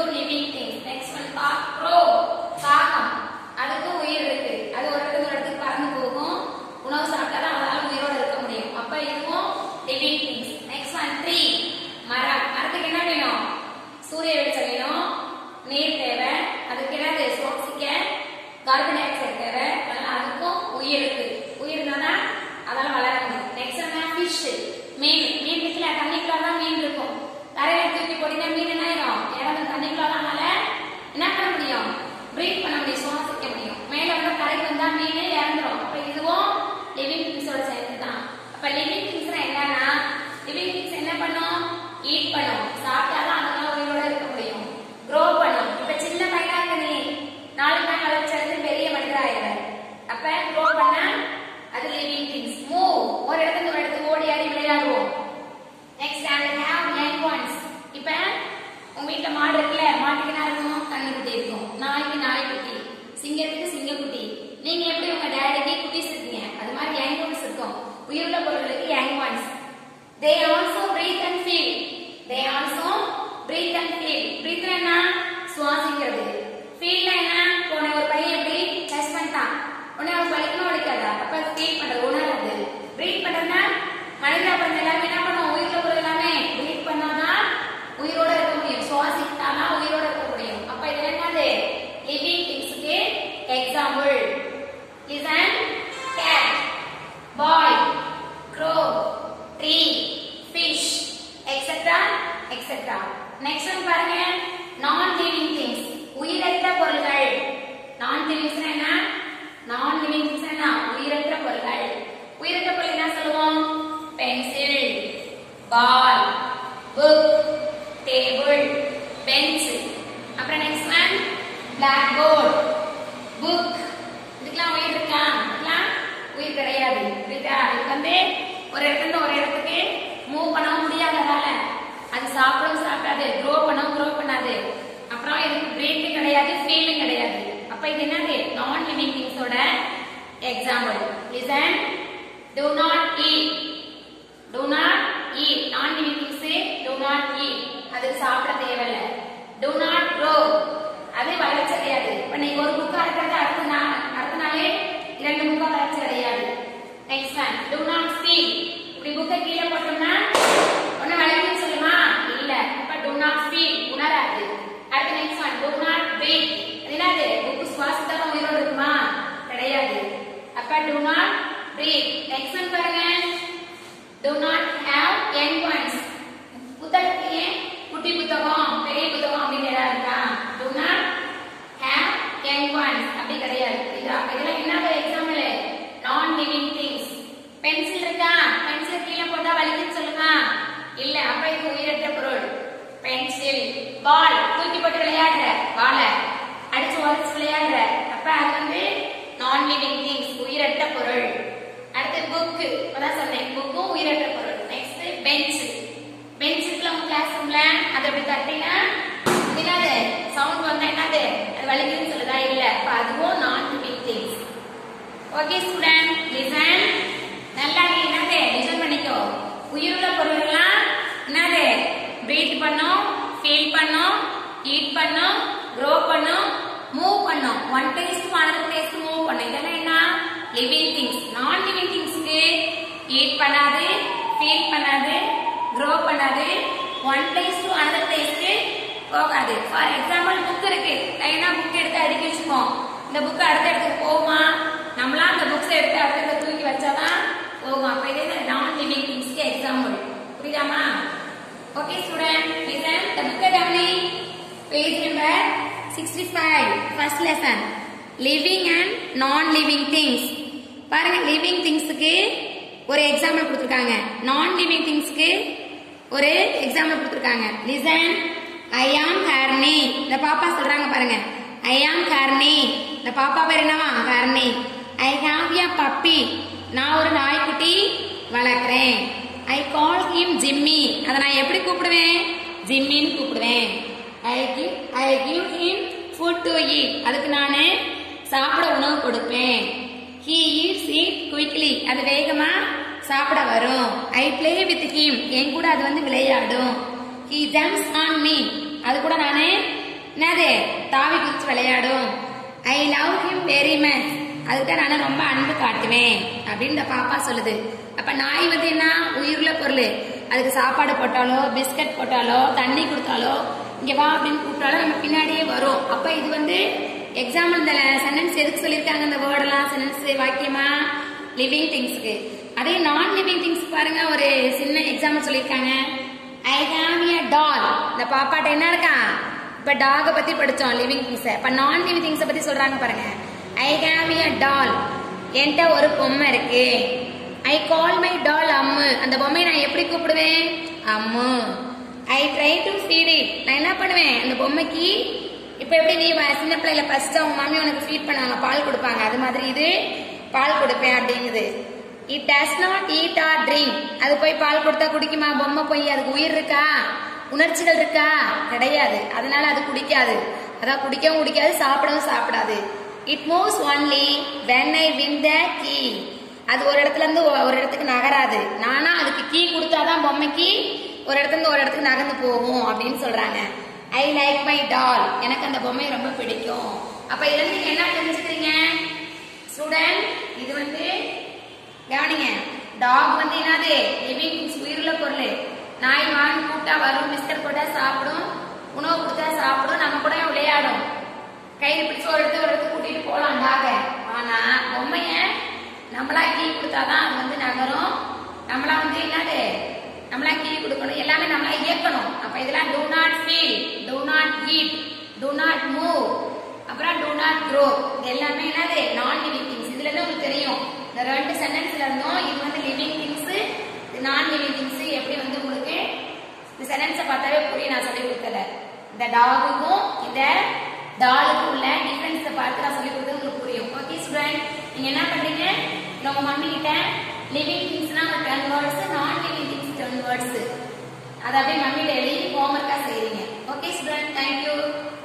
living things next one கா crow காகம் அதுக்கு உயிர் இருக்கு அது ஒரு இடத்துல ஒரு இடத்துக்கு பறந்து போகும் உணவு சாப்பிட்டாதான் அதால உயிரோட இருக்க முடியும் அப்ப இதுவும் living things next one tree மரம் மரத்துக்கு என்ன வேணும் சூரிய வெளிச்சம் வேணும் நீர் தேவை அதுக்கு என்னது சுவாசிக்க கார்பன் டை ஆக்சைடு தேவை அதனால அதுக்கும் உயிர் இருக்கு உயிர் இருந்தாதான் அதால வளர முடியும் நெக்ஸ்ட் என்ன ஃபிஷ் மீன் மீன் வீட்டுல தண்ணிக்குள்ள தான் மீன் இருக்கும் தரையில தூக்கி போட்டீங்கன்னா மீன் என்ன ஆயிடும் இறந்து தண்ணிக்குள்ள தான் அதனால என்ன பண்ண முடியும் பிரீத் பண்ண முடியும் சுவாசிக்க முடியும் மேல வந்து கரைக்கு வந்தா மீன் இறந்துரும் அப்ப இதுவும் லிவிங் திங்ஸோட சேர்ந்து தான் அப்ப லிவிங் திங்ஸ்னா என்னன்னா லிவிங் திங்ஸ் என்ன பண்ணும் ஈட் பண்ணும் சாப்பிட்டாதான் அதெல்லாம் உயிரோட இருக்க முடியும் க்ரோ பண்ணும் இப்ப சின்ன பையனா இருக்க நீ நாலு நாள் வளர்ச்சி பெரிய மனிதர் ஆயிடுற அப்ப க்ரோ பண்ணா அது லிவிங் திங்ஸ் மூவ் ஒரு இடத்துல ஒரு இடத்துக்கு ஓடி ஆடி விளையாடுவோம் next and have young ones இப்ப உங்க வீட்ல மாடு இருக்குல்ல மாட்டுக்கு என்ன இருக்கும் கண்ணுக்குட்டி இருக்கும் நாய்க்கு நாய்க்குட்டி சிங்கத்துக்கு சிங்கக்குட்டி நீங்க எப்படி உங்க டேடிக்கு குட்டிஸ் இருக்கீங்க அது மாதிரி யங் ஒன்ஸ் இருக்கும் உயிருள்ள பொருளுக்கு young ones they also breathe and feel they also breathe and feel breathe என்ன சுவாசிக்கிறது ஃபீல்ல என்ன போன ஒரு பையன் எப்படி டச் பண்ணிட்டான் உடனே அவன் வலிக்கணும் வலிக்காதா அப்ப ஃபீல் பண்றது உணர்றது பிரீத் பண்றதுன்னா மனிதா பண்ண எல்லாமே என்ன பண்ணும் உயிர்ல பொருள் எல்லாமே பிரீத் பண்ணாதான் உயிரோட இருக்க முடியும் சுவாசித்தாதான் உயிரோட இருக்க முடியும் அப்ப இது என்னது லிவிங் திங்ஸ்க்கு example listen cat boy crow tree fish etcetera etcetera next one பாருங்க நான் லிவிங் திங்ஸ் உயிரற்ற பொருள்கள் நான் லிவிங்ஸ் என்ன நான் லிவிங் திங்ஸ் என்ன உயிரற்ற பொருள்கள் உயிரற்ற பொருள் என்ன சொல்லுவோம் pencil ball book table bench அப்புறம் next one black board book இதுக்கெல்லாம் உயிர் இருக்கா இதுக்கெல்லாம் உயிர் கிடையாது புரியுதா இது வந்து ஒரு இடத்துல இருந்து ஒரு இடத்துக்கு மூவ் பண்ணவும் முடியாததால அது சாப்பிடவும் சாப்பிடாது க்ரோ பண்ணவும் க்ரோ பண்ணாது அப்புறம் இதுக்கு பிரீத்தும் கிடையாது ஃபீலும் கிடையாது அப்ப இது என்னது நான் லிவிங் திங்ஸோட example listen do not eat do not eat non living things do not eat அது சாப்பிட தேவையில்ல do not grow அது வளர்ச்சி அடையாது இப்ப நீங்க ஒரு புக்கா இருக்கிறது அடுத்த நாள் அடுத்த நாளே இரண்டு புக்கா வளர்ச்சி அடையாது next one do not speak இப்படி புக்கை கீழே போட்டோம்னா ஒண்ணு வளைக்குன்னு சொல்லுமா இல்ல இப்ப do not speak உணராது அடுத்து next one do not breathe அது என்னது புக்கு சுவாசித்தாலும் உயிரோடு இருக்குமா கிடையாது அப்ப do not breathe next one பாருங்க do not have young ones புத்தகத்துக்கு ஏன் குட்டி புத்தகம் பெரிய புத்தகம் அப்படின்னு ஏதாவது இருக்கா do not have young ones அப்படி கிடையாது இதா இதெல்லாம் என்ன example non living things pencil இருக்கா பென்சில் கீழே போட்டா வலிக்குன்னு சொல்லுங்க இல்ல அப்ப இது உயிரற்ற பொருள் பென்சில் பால் தூக்கி போட்டு விளையாடுற பாலை அடிச்சு உரைச்சு விளையாடுற அப்ப அது வந்து நான் லிவிங் திங்ஸ் உயிரற்ற பொருள் அடுத்து புக்கு அதான் சொன்னேன் புக்கும் உயிரற்ற பொருள் நெக்ஸ்ட் பெஞ்ச் பெஞ்ச் இருக்குல்ல உங்க கிளாஸ் ரூம்ல அதை அப்படி தட்டினா அது என்னது சவுண்ட் வந்தா என்னது அது வலிக்குதுன்னு சொல்லுதா இல்ல அப்ப அதுவும் non living things okay student listen நல்லா நீ என்னது லிசன் பண்ணிக்கோ உயிருள்ள பொருள்லாம் என்னது பிரீத் பண்ணும் ஃபீல் பண்ணும் ஈட் பண்ணும் க்ரோ பண்ணும் மூவ் பண்ணும் one place to another place move பண்ணும் இதெல்லாம் என்ன லிவிங் திங்ஸ் நான் லிவிங் திங்ஸ்க்கு ஈட் பண்ணாது ஃபீல் பண்ணாது க்ரோ பண்ணாது ஒன் பிளேஸ் டு அனதர் பிளேஸ்க்கு போகாது ஃபார் எக்ஸாம்பிள் புக் இருக்கு லைனா புக் எடுத்து அடுக்கி வச்சுப்போம் இந்த புக் அடுத்த இடத்துக்கு போகுமா நம்மளா அந்த புக்ஸ் எடுத்து அடுத்த இடத்துல தூக்கி வச்சாதான் போகும் அப்ப இது நான் லிவிங் திங்ஸ்க்கு எக்ஸாம்பிள் புரியுதாமா okay student listen the book கவனி page number 65 first lesson living and non living things பாருங்க லிவிங் திங்ஸ்க்கு ஒரு எக்ஸாம்பிள் கொடுத்துருக்காங்க நான் லிவிங் திங்ஸ்க்கு ஒரு எக்ஸாம்பிள் கொடுத்துருக்காங்க லிசன் ஐ ஆம் ஹர்னி இந்த பாப்பா சொல்றாங்க பாருங்க ஐ ஆம் ஹர்னி இந்த பாப்பா பேர் என்னவா ஹர்னி ஐ ஹாவ் எ பப்பி நான் ஒரு நாய்க்குட்டி வளர்க்குறேன் ஐ கால் ஹிம் ஜிம்மி அதை நான் எப்படி கூப்பிடுவேன் ஜிம்மின்னு கூப்பிடுவேன் I give I give him food to eat அதுக்கு நான் சாப்பிட உணவு கொடுப்பேன் ஹீ ஈட்ஸ் இட் குயிக்லி அது வேகமா சாப்பிட வரும் ஐ ப்ளே வித் ஹிம் என் கூட அது வந்து விளையாடும் ஹீ ஜம்ப்ஸ் ஆன் மீ அது கூட நானே என்னது தாவி குதிச்சு விளையாடும் I love him very much அதுக்கு நான் ரொம்ப அன்பு காட்டுவேன் அப்படின்னு இந்த பாப்பா சொல்லுது அப்ப நாய் வந்து என்ன உயிருள்ள பொருள் அதுக்கு சாப்பாடு போட்டாலோ பிஸ்கட் போட்டாலோ தண்ணி கொடுத்தாலோ இங்க வா அப்படின்னு கூப்பிட்டாலும் நம்ம பின்னாடியே வரும் அப்ப இது வந்து எக்ஸாம்பிள் இந்த சென்டென்ஸ் எதுக்கு சொல்லியிருக்காங்க இந்த வேர்டெல்லாம் சென்டென்ஸ் வாக்கியமா லிவிங் திங்ஸ்க்கு அதே நான் லிவிங் திங்ஸ் பாருங்க ஒரு சின்ன எக்ஸாம்பிள் சொல்லியிருக்காங்க ஐ ஹாவ் எ டால் இந்த பாப்பாட்ட என்ன இருக்கா இப்ப டாக பத்தி படிச்சோம் லிவிங் திங்ஸ் இப்ப நான் லிவிங் திங்ஸ் பத்தி சொல்றாங்க பாருங்க ஐ ஹாவ் எ டால் என்கிட்ட ஒரு பொம்மை இருக்கு ஐ கால் மை டால் அம்மு அந்த பொம்மையை நான் எப்படி கூப்பிடுவேன் Ammu I try to feed it நான் என்ன பண்ணுவேன் அந்த பொம்மைக்கு இப்ப எப்படி நீ வ- சின்ன பிள்ளைல ஃபர்ஸ்ட் அவங்க மாமி உனக்கு ஃபீட் பண்ணாங்க பால் கொடுப்பாங்க அது மாதிரி இது பால் கொடுப்பேன் அப்படிங்குது it does not eat or drink அது போய் பால் கொடுத்தா குடிக்குமா பொம்மை போய் அதுக்கு உயிர் இருக்கா உணர்ச்சிகள் இருக்கா கிடையாது அதனால அது குடிக்காது அதான் குடிக்கவும் குடிக்காது சாப்பிடவும் சாப்பிடாது it moves only when I wind the key அது ஒரு இடத்துல இருந்து ஒ- ஒரு இடத்துக்கு நகராது நானா அதுக்கு கீ கொடுத்தாதான் பொம்மைக்கு ஒரு இடத்துல இருந்து ஒரு இடத்துக்கு நகர்ந்து போகும் அப்படின்னு சொல்றாங்க ஐ லைக் மை டால் எனக்கு அந்த பொம்மை ரொம்ப பிடிக்கும் அப்ப இதுல இருந்து நீங்க என்ன தெரிஞ்சுக்கிறீங்க ஸ்டூடெண்ட் இது வந்து கவனிங்க டாக் வந்து என்னது லிவிங் திங்ஸ் உயிருள்ள பொருள் நாய் வாங்கி கூப்பிட்டா வரும் பிஸ்கட் போட்டா சாப்பிடும் உணவு கொடுத்தா சாப்பிடும் நம்ம கூட விளையாடும் கையில் பிடிச்சு ஒரு இடத்துக்கு ஒரு இடத்துக்கு கூட்டிட்டு போலாம் டாக ஆனா பொம்மைய நம்மளா கீ கொடுத்தாதான் அது வந்து நகரும் நம்மளா வந்து என்னது நம்மளா கீ கொடுக்கணும் எல்லாமே நம்மளா இயக்கணும் அப்ப இதெல்லாம் do not feel do not eat do not move அப்புறம் do not grow இது எல்லாமே என்னது நான் லிவிங் திங்ஸ் இதுல இருந்து உங்களுக்கு தெரியும் இந்த ரெண்டு சென்டென்ஸ்ல இருந்தும் இது வந்து லிவிங் திங்ஸ் இது நான் லிவிங் திங்ஸ் எப்படி வந்து உங்களுக்கு இந்த சென்டென்ஸை பார்த்தாவே புரியும் நான் சொல்லி கொடுத்தல இந்த டாகுக்கும் இந்த டாலுக்கும் உள்ள டிஃபரன்ஸை பார்த்து நான் சொல்லி கொடுத்தது உங்களுக்கு புரியும் ஓகே ஸ்டூடெண்ட் நீங்க என்ன பண்றீங்க இல்ல உங்க மம்மி கிட்ட லிவிங் திங்ஸ்னா ஒரு ten words non living things ten words அதை அப்படியே மம்மியில எழுதி ஹோம்ஒர்க்கா செய்றீங்க ஓகே ஸ்டூடெண்ட் தேங்க்யூ